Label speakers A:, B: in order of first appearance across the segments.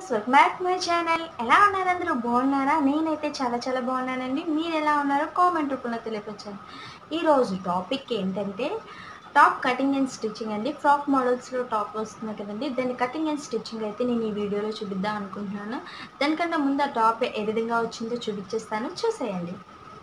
A: welcome back to my channel ఎలా ఉన్నారు అందరూ బాగున్నారా నేనైతే చాలా చాలా బాగున్నానండి మీరు ఎలా ఉన్నారో కామెంట్ రూపంలో తెలియపరచండి ఈరోజు టాపిక్ ఏంటంటే టాప్ కటింగ్ అండ్ స్టిచ్చింగ్ అండి ఫ్రాక్ మోడల్స్లో టాప్ వస్తుంది కదండి దాని కటింగ్ అండ్ స్టిచ్చింగ్ అయితే నేను ఈ వీడియోలో చూపిద్దాం అనుకుంటున్నాను దానికన్నా ముందు ఆ టాప్ ఏ విధంగా వచ్చిందో చూపించేస్తాను చూసేయండి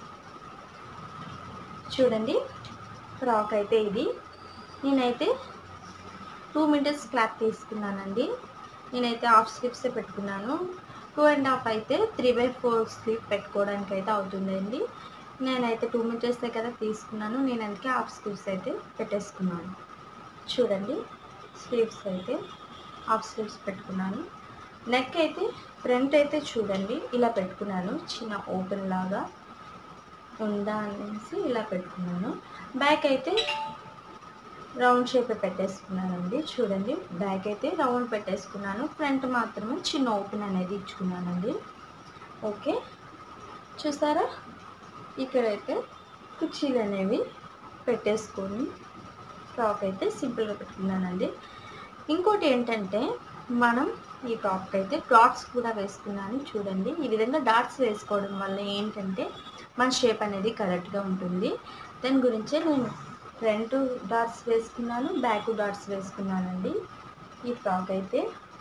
A: చూడండి ఫ్రాక్ అయితే ఇది నేనైతే టూ మీటర్స్ క్లాత్ తీసుకున్నానండి నేనైతే హాఫ్ స్లిప్స్ పెట్టుకున్నాను టూ అండ్ హాఫ్ అయితే త్రీ బై ఫోర్ స్లీప్ పెట్టుకోవడానికి అయితే అవుతుందండి నేనైతే టూ మీటర్సే కదా తీసుకున్నాను నేను అందుకే హాఫ్ స్లీవ్స్ అయితే పెట్టేసుకున్నాను చూడండి స్లీవ్స్ అయితే హాఫ్ స్లీవ్స్ పెట్టుకున్నాను నెక్ అయితే ఫ్రంట్ అయితే చూడండి ఇలా పెట్టుకున్నాను చిన్న ఓపెన్ లాగా ఉందా అనేసి ఇలా పెట్టుకున్నాను బ్యాక్ అయితే రౌండ్ షేప్ పెట్టేసుకున్నానండి చూడండి బ్యాక్ అయితే రౌండ్ పెట్టేసుకున్నాను ఫ్రంట్ మాత్రమే చిన్న ఓపెన్ అనేది ఇచ్చుకున్నానండి ఓకే చూసారా ఇక్కడైతే కుర్చీలు అనేవి పెట్టేసుకొని ఫ్రాక్ అయితే సింపుల్గా పెట్టుకున్నానండి ఇంకోటి ఏంటంటే మనం ఈ టాప్కి అయితే డాట్స్ కూడా వేసుకున్నాను చూడండి ఈ విధంగా డాట్స్ వేసుకోవడం వల్ల ఏంటంటే మన షేప్ అనేది కరెక్ట్గా ఉంటుంది దాని గురించే నేను ఫ్రంట్ డాట్స్ వేసుకున్నాను బ్యాక్ డాట్స్ వేసుకున్నానండి ఈ ఫ్రాక్ అయితే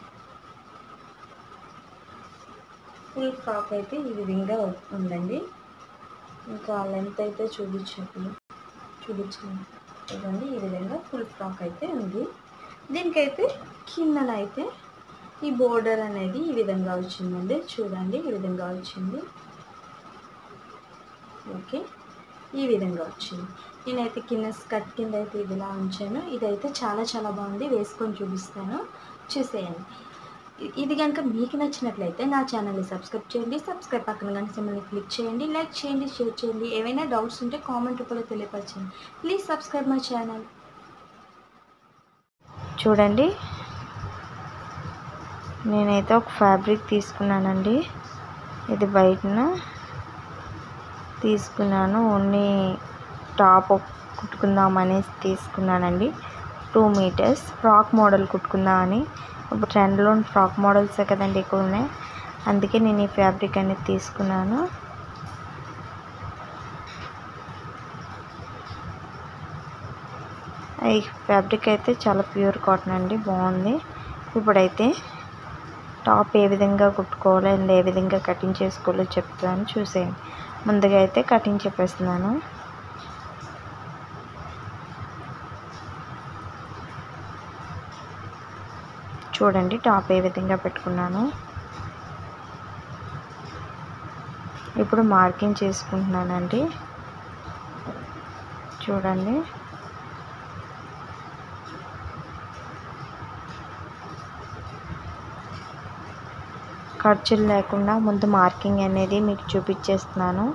A: ఫుల్ ఫ్రాక్ అయితే ఈ విధంగా ఉందండి ఇంకా లెంత్ అయితే చూపించండి చూపించండి చూడండి ఈ విధంగా ఫుల్ ఫ్రాక్ అయితే ఉంది దీనికైతే కిందన అయితే ఈ బోర్డర్ అనేది ఈ విధంగా వచ్చిందండి చూడండి ఈ విధంగా వచ్చింది ఓకే ఈ విధంగా వచ్చింది నేనైతే కింద స్కర్ట్ కింద అయితే ఇదిలా ఉంచాను ఇదైతే చాలా చాలా బాగుంది వేసుకొని చూపిస్తాను చూసేయండి ఇది కనుక మీకు నచ్చినట్లయితే నా ఛానల్ని సబ్స్క్రైబ్ చేయండి సబ్స్క్రైబ్ పక్కన కనుక సింబల్ని క్లిక్ చేయండి లైక్ చేయండి షేర్ చేయండి ఏవైనా డౌట్స్ ఉంటే కామెంట్ రూపంలో తెలియపరచండి ప్లీజ్ సబ్స్క్రైబ్ మై ఛానల్
B: చూడండి నేనైతే ఒక ఫ్యాబ్రిక్ తీసుకున్నానండి ఇది బయటన తీసుకున్నాను ఓన్లీ టాప్ కుట్టుకుందామనేసి తీసుకున్నానండి టూ మీటర్స్ ఫ్రాక్ మోడల్ కుట్టుకుందామని ఇప్పుడు ట్రెండ్లో ఫ్రాక్ మోడల్సే కదండి ఎక్కువ ఉన్నాయి అందుకే నేను ఈ ఫ్యాబ్రిక్ అనేది తీసుకున్నాను ఈ ఫ్యాబ్రిక్ అయితే చాలా ప్యూర్ కాటన్ అండి బాగుంది ఇప్పుడైతే టాప్ ఏ విధంగా కుట్టుకోవాలో అండ్ ఏ విధంగా కటింగ్ చేసుకోవాలో చెప్తాను చూసేయండి ముందుగా అయితే కటింగ్ చెప్పేస్తున్నాను చూడండి టాప్ ఏ విధంగా పెట్టుకున్నాను ఇప్పుడు మార్కింగ్ చేసుకుంటున్నానండి చూడండి ఖర్చులు లేకుండా ముందు మార్కింగ్ అనేది మీకు చూపించేస్తున్నాను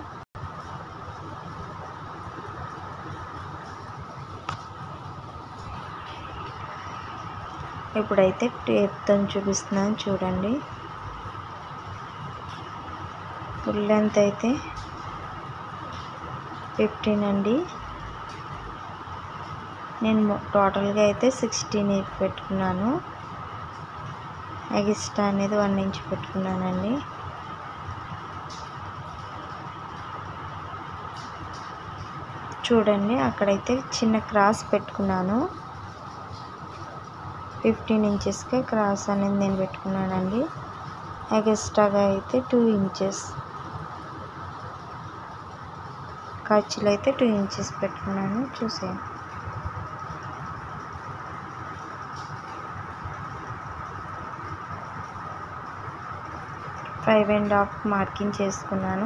B: ఇప్పుడైతే టేప్తో చూపిస్తున్నాను చూడండి ఫుల్ లెంత్ అయితే ఫిఫ్టీన్ అండి నేను టోటల్గా అయితే సిక్స్టీన్ పెట్టుకున్నాను ఎగిస్ట్రా అనేది వన్ ఇంచ్ పెట్టుకున్నానండి చూడండి అక్కడైతే చిన్న క్రాస్ పెట్టుకున్నాను ఫిఫ్టీన్ ఇంచెస్కి క్రాస్ అనేది నేను పెట్టుకున్నానండి ఎగస్ట్రాగా అయితే టూ ఇంచెస్ ఖర్చులు అయితే టూ ఇంచెస్ పెట్టుకున్నాను చూసేయండి ఫైవ్ అండ్ హాఫ్ మార్కింగ్ చేసుకున్నాను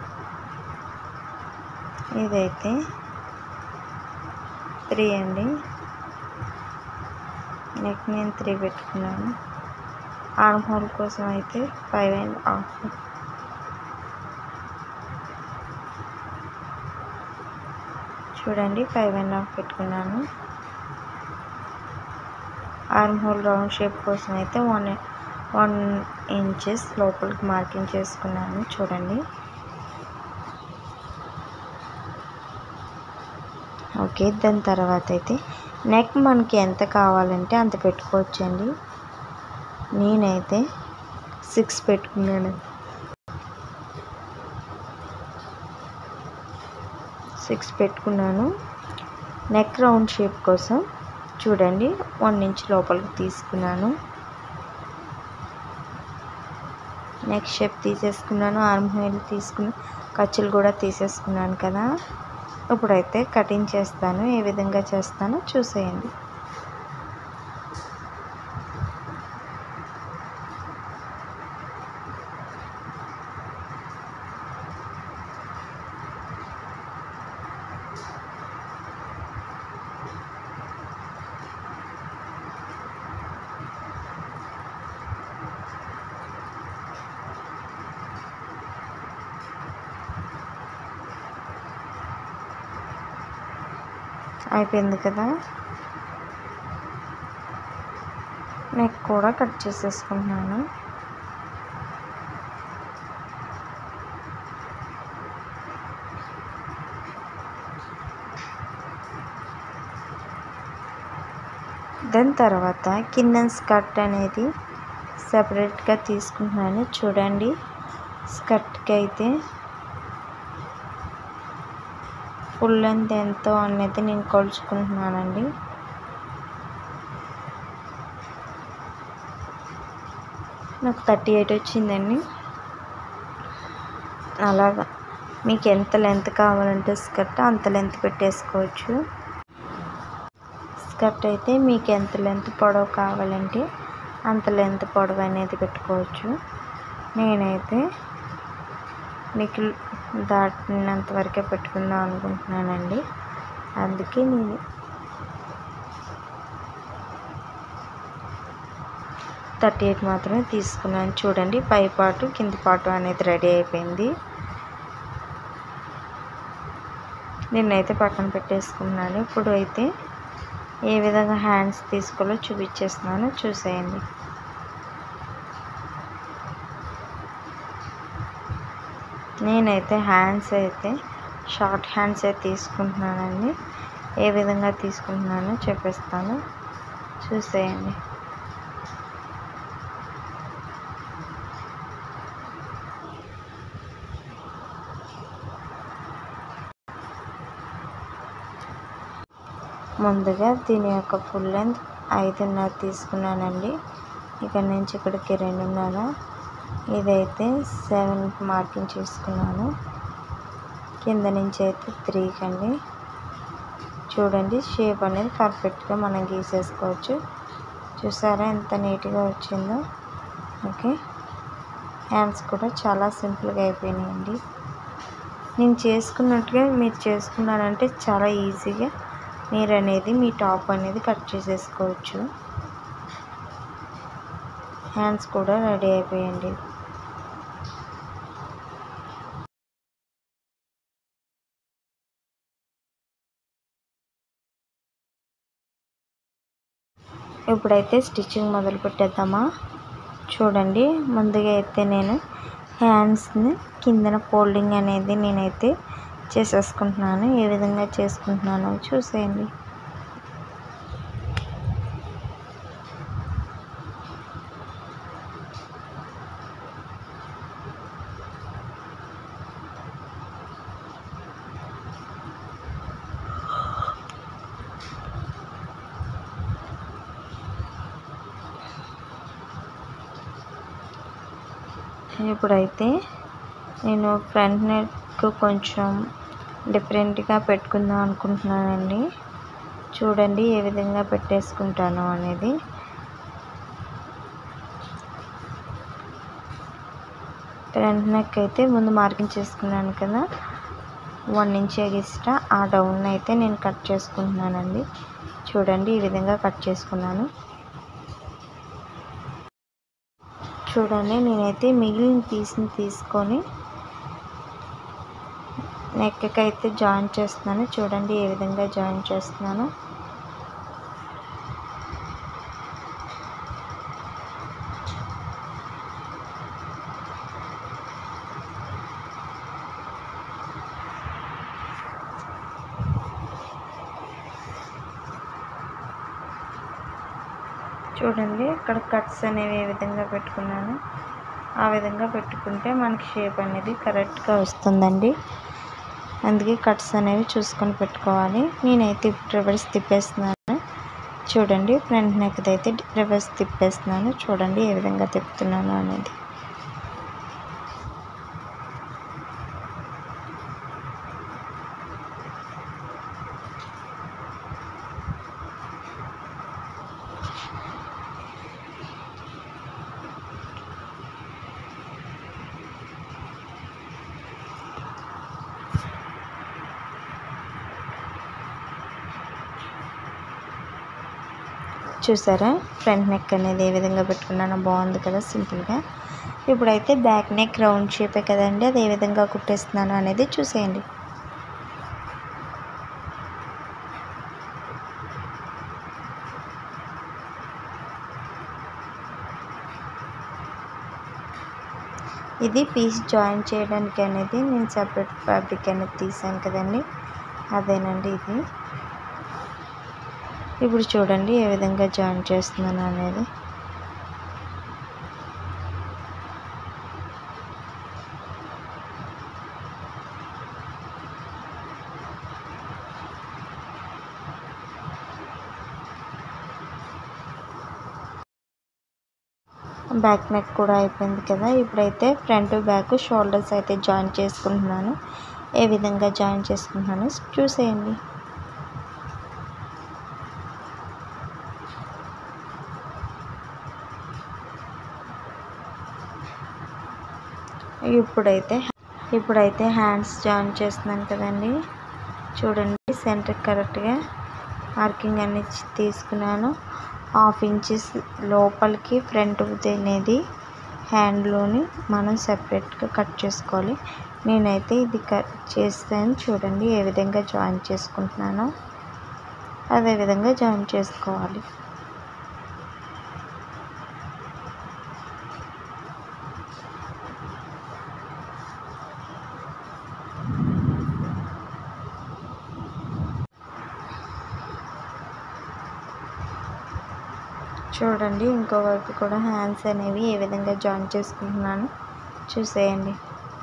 B: ఇదైతే త్రీ అండి నెక్ నేను త్రీ పెట్టుకున్నాను ఆర్మ్ హోల్ కోసం అయితే ఫైవ్ అండ్ హాఫ్ చూడండి ఫైవ్ అండ్ హాఫ్ పెట్టుకున్నాను ఆర్మ్ హోల్ రౌండ్ షేప్ కోసం అయితే వన్ వన్ ఇంచెస్ లోపలికి మార్కింగ్ చేసుకున్నాను చూడండి ఓకే దాని తర్వాత అయితే నెక్ మనకి ఎంత కావాలంటే అంత పెట్టుకోవచ్చండి నేనైతే సిక్స్ పెట్టుకున్నాను సిక్స్ పెట్టుకున్నాను నెక్ రౌండ్ షేప్ కోసం చూడండి వన్ ఇంచ్ లోపలికి తీసుకున్నాను నెక్ షేప్ తీసేసుకున్నాను ఆర్మ్ హోల్ తీసుకున్న ఖర్చులు కూడా తీసేసుకున్నాను కదా ఇప్పుడైతే కటింగ్ చేస్తాను ఏ విధంగా చేస్తానో చూసేయండి అయిపోయింది కదా నెక్ కూడా కట్ చేసేసుకుంటున్నాను దాని తర్వాత కింద స్కర్ట్ అనేది సపరేట్గా తీసుకుంటున్నాను చూడండి స్కర్ట్కి అయితే ఫుల్ లెంత్ ఎంతో అనేది నేను కొలుచుకుంటున్నానండి నాకు థర్టీ ఎయిట్ వచ్చిందండి అలాగా మీకు ఎంత లెంత్ కావాలంటే స్కర్ట్ అంత లెంత్ పెట్టేసుకోవచ్చు స్కర్ట్ అయితే మీకు ఎంత లెంత్ పొడవు కావాలంటే అంత లెంత్ పొడవు అనేది పెట్టుకోవచ్చు నేనైతే మీకు దాటినంత వరకే పెట్టుకుందాం అనుకుంటున్నానండి అందుకే నేను థర్టీ ఎయిట్ మాత్రమే తీసుకున్నాను చూడండి పై పాటు కింది పాటు అనేది రెడీ అయిపోయింది నిన్నైతే పక్కన పెట్టేసుకున్నాను ఇప్పుడు అయితే ఏ విధంగా హ్యాండ్స్ తీసుకోవాలో చూపించేస్తున్నాను చూసేయండి నేనైతే హ్యాండ్స్ అయితే షార్ట్ హ్యాండ్స్ అయితే తీసుకుంటున్నానండి ఏ విధంగా తీసుకుంటున్నానో చెప్పేస్తాను చూసేయండి ముందుగా దీని యొక్క ఫుల్ లెంత్ ఐదున్నర తీసుకున్నానండి ఇక్కడ నుంచి ఇక్కడికి రెండున్నర ఇదైతే సెవెన్ మార్కింగ్ చేసుకున్నాను కింద నుంచి అయితే త్రీ కండి చూడండి షేప్ అనేది పర్ఫెక్ట్గా మనం గీసేసుకోవచ్చు చూసారా ఎంత నీట్గా వచ్చిందో ఓకే హ్యాండ్స్ కూడా చాలా సింపుల్గా అయిపోయినాయండి నేను చేసుకున్నట్టుగా మీరు చేసుకున్నారంటే చాలా ఈజీగా మీరు అనేది మీ టాప్ అనేది కట్ చేసేసుకోవచ్చు హ్యాండ్స్ కూడా రెడీ అయిపోయండి ఇప్పుడైతే స్టిచ్చింగ్ మొదలు పెట్టేద్దామా చూడండి ముందుగా అయితే నేను హ్యాండ్స్ని కిందన ఫోల్డింగ్ అనేది నేనైతే చేసేసుకుంటున్నాను ఏ విధంగా చేసుకుంటున్నానో చూసేయండి ఇప్పుడైతే నేను ఫ్రంట్ నెక్ కొంచెం డిఫరెంట్గా పెట్టుకుందాం అనుకుంటున్నానండి చూడండి ఏ విధంగా పెట్టేసుకుంటాను అనేది ఫ్రంట్ నెక్ అయితే ముందు మార్కింగ్ చేసుకున్నాను కదా వన్ ఇంచ్ ఎగిస్ట్రా ఆ డౌన్ అయితే నేను కట్ చేసుకుంటున్నానండి చూడండి ఈ విధంగా కట్ చేసుకున్నాను చూడండి నేనైతే మిగిలిన పీస్ని తీసుకొని నెక్కి అయితే జాయిన్ చేస్తున్నాను చూడండి ఏ విధంగా జాయిన్ చేస్తున్నాను చూడండి ఇక్కడ కట్స్ అనేవి ఏ విధంగా పెట్టుకున్నాను ఆ విధంగా పెట్టుకుంటే మనకి షేప్ అనేది కరెక్ట్గా వస్తుందండి అందుకే కట్స్ అనేవి చూసుకొని పెట్టుకోవాలి నేనైతే ఇప్పుడు రివర్స్ తిప్పేస్తున్నాను చూడండి ఫ్రంట్ నెక్ అయితే రివర్స్ తిప్పేస్తున్నాను చూడండి ఏ విధంగా తిప్పుతున్నాను అనేది చూసారా ఫ్రంట్ నెక్ అనేది ఏ విధంగా పెట్టుకున్నానో బాగుంది కదా సింపుల్గా ఇప్పుడైతే బ్యాక్ నెక్ రౌండ్ షేపే కదండి అది ఏ విధంగా కుట్టేస్తున్నాను అనేది చూసేయండి ఇది పీస్ జాయిన్ చేయడానికి అనేది నేను సపరేట్ ఫ్యాబ్రిక్ అనేది తీసాను కదండి అదేనండి ఇది ఇప్పుడు చూడండి ఏ విధంగా జాయిన్ చేస్తున్నాను అనేది బ్యాక్ నెక్ కూడా అయిపోయింది కదా ఇప్పుడైతే ఫ్రంట్ బ్యాక్ షోల్డర్స్ అయితే జాయిన్ చేసుకుంటున్నాను ఏ విధంగా జాయిన్ చేసుకుంటున్నాను చూసేయండి ఇప్పుడైతే ఇప్పుడైతే హ్యాండ్స్ జాయిన్ చేస్తున్నాను కదండి చూడండి సెంటర్ కరెక్ట్గా మార్కింగ్ అన్ని తీసుకున్నాను హాఫ్ ఇంచెస్ లోపలికి ఫ్రంట్ అనేది హ్యాండ్లోని మనం సెపరేట్గా కట్ చేసుకోవాలి నేనైతే ఇది కట్ చేస్తాను చూడండి ఏ విధంగా జాయిన్ చేసుకుంటున్నానో అదే విధంగా జాయిన్ చేసుకోవాలి చూడండి ఇంకో వైపు కూడా హ్యాండ్స్ అనేవి ఏ విధంగా జాయిన్ చేసుకుంటున్నాను చూసేయండి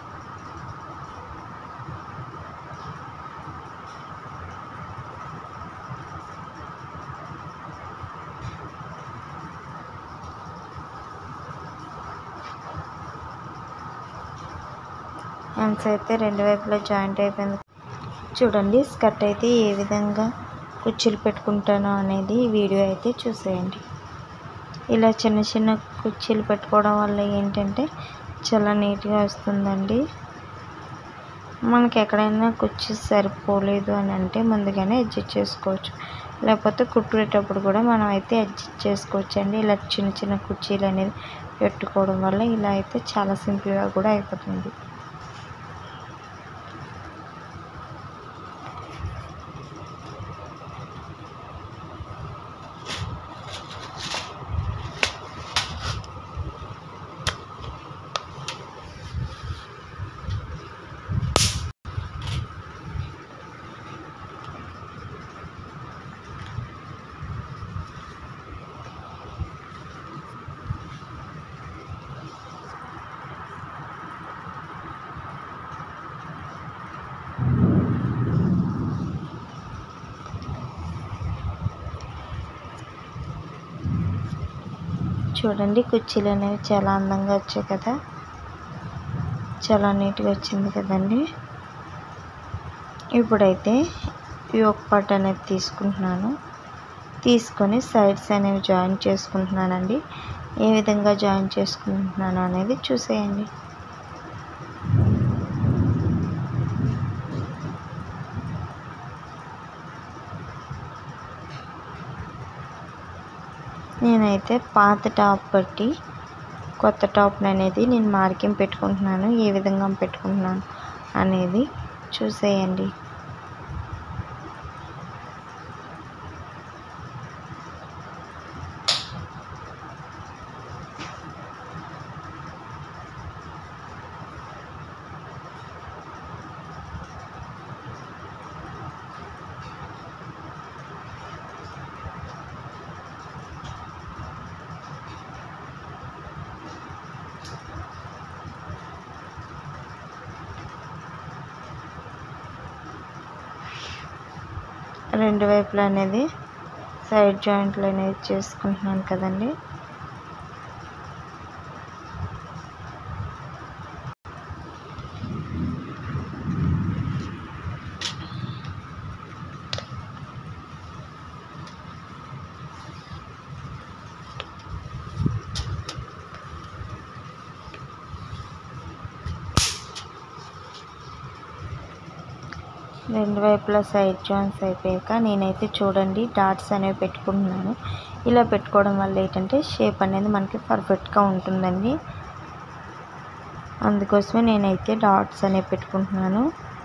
B: హ్యాండ్స్ అయితే రెండు వైపులా జాయింట్ అయిపోయింది చూడండి స్కర్ట్ అయితే ఏ విధంగా కుర్చీలు పెట్టుకుంటానో అనేది ఈ వీడియో అయితే చూసేయండి ఇలా చిన్న చిన్న కుర్చీలు పెట్టుకోవడం వల్ల ఏంటంటే చాలా నీట్గా వస్తుందండి మనకి ఎక్కడైనా కుర్చీ సరిపోలేదు అని అంటే ముందుగానే అడ్జస్ట్ చేసుకోవచ్చు లేకపోతే కుట్టుకునేటప్పుడు కూడా మనం అయితే అడ్జస్ట్ చేసుకోవచ్చు అండి ఇలా చిన్న చిన్న కుర్చీలు అనేది పెట్టుకోవడం వల్ల ఇలా అయితే చాలా సింపుల్గా కూడా అయిపోతుంది చూడండి కుర్చీలు అనేవి చాలా అందంగా వచ్చాయి కదా చాలా నీట్గా వచ్చింది కదండి ఇప్పుడైతే ఈ ఒక పార్ట్ అనేది తీసుకుంటున్నాను తీసుకొని సైడ్స్ అనేవి జాయిన్ చేసుకుంటున్నానండి ఏ విధంగా జాయిన్ చేసుకుంటున్నాను అనేది చూసేయండి నేనైతే పాత టాప్ బట్టి కొత్త టాప్ అనేది నేను మార్కింగ్ పెట్టుకుంటున్నాను ఏ విధంగా పెట్టుకుంటున్నాను అనేది చూసేయండి రెండు వైపులా అనేది సైడ్ జాయింట్లు అనేది చేసుకుంటున్నాను కదండి రెండు వైపులా సైడ్ జాయింట్స్ అయిపోయాక నేనైతే చూడండి డాట్స్ అనేవి పెట్టుకుంటున్నాను ఇలా పెట్టుకోవడం వల్ల ఏంటంటే షేప్ అనేది మనకి పర్ఫెక్ట్గా ఉంటుందండి అందుకోసమే నేనైతే డాట్స్ అనేవి పెట్టుకుంటున్నాను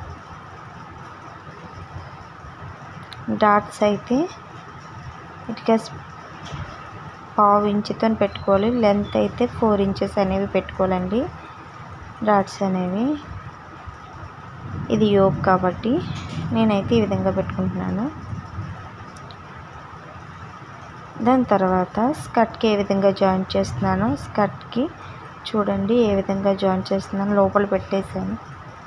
B: డాట్స్ అయితే ఇటుక పావు ఇంచుతో పెట్టుకోవాలి లెంత్ అయితే ఫోర్ ఇంచెస్ అనేవి పెట్టుకోవాలండి డాట్స్ అనేవి ఇది యోగ్ కాబట్టి నేనైతే ఈ విధంగా పెట్టుకుంటున్నాను దాని తర్వాత స్కర్ట్కి ఏ విధంగా జాయింట్ చేస్తున్నానో స్కర్ట్కి చూడండి ఏ విధంగా జాయింట్ చేస్తున్నాను లోపల పెట్టేశాను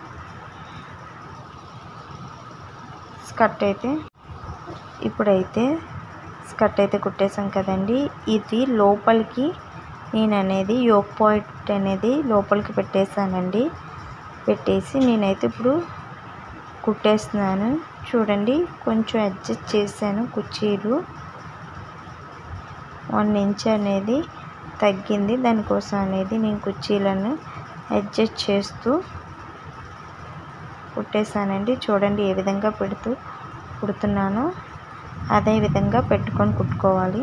B: స్కర్ట్ అయితే ఇప్పుడైతే స్కర్ట్ అయితే కుట్టేసాం కదండి ఇది లోపలికి నేను అనేది యోగ్ పాయింట్ అనేది లోపలికి పెట్టేశానండి పెట్టేసి నేనైతే ఇప్పుడు కుట్టేస్తున్నాను చూడండి కొంచెం అడ్జస్ట్ చేశాను కుర్చీలు వన్ ఇంచ్ అనేది తగ్గింది దానికోసం అనేది నేను కుర్చీలను అడ్జస్ట్ చేస్తూ కుట్టేశానండి చూడండి ఏ విధంగా పెడుతూ కుడుతున్నానో అదే విధంగా పెట్టుకొని కుట్టుకోవాలి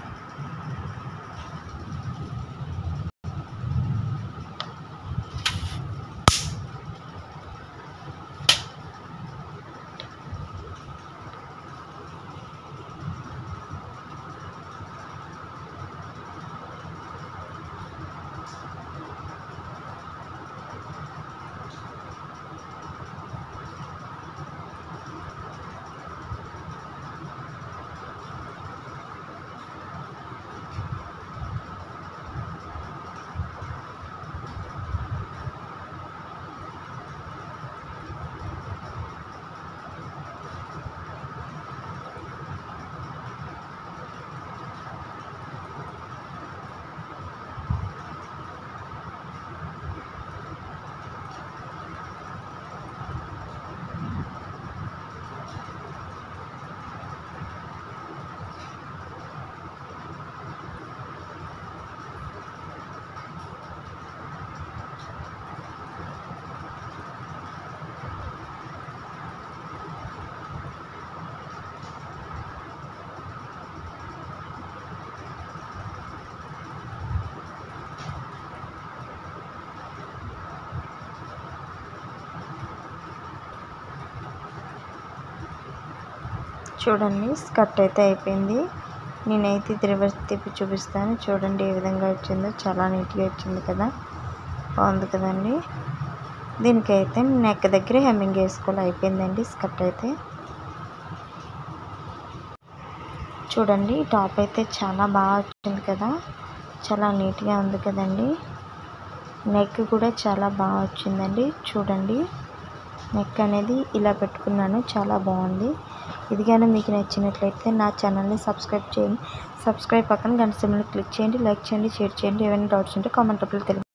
B: చూడండి స్కర్ట్ అయితే అయిపోయింది నేనైతే ఇది రివర్స్ తిప్పి చూపిస్తాను చూడండి ఏ విధంగా వచ్చిందో చాలా నీట్గా వచ్చింది కదా బాగుంది కదండి దీనికైతే నెక్ దగ్గర హెమ్మింగ్ వేసుకోవాలి అయిపోయిందండి స్కర్ట్ అయితే చూడండి టాప్ అయితే చాలా బాగా వచ్చింది కదా చాలా నీట్గా ఉంది కదండి నెక్ కూడా చాలా బాగా వచ్చిందండి చూడండి నెక్ అనేది ఇలా పెట్టుకున్నాను చాలా బాగుంది ఇది కానీ మీకు నచ్చినట్లయితే నా ఛానల్ని సబ్స్క్రైబ్ చేయండి సబ్స్క్రైబ్ పక్కన గంట సింబల్ని క్లిక్ చేయండి లైక్ చేయండి షేర్ చేయండి ఏమైనా డౌట్స్ ఉంటే కామెంట్ రూపంలో తెలియదు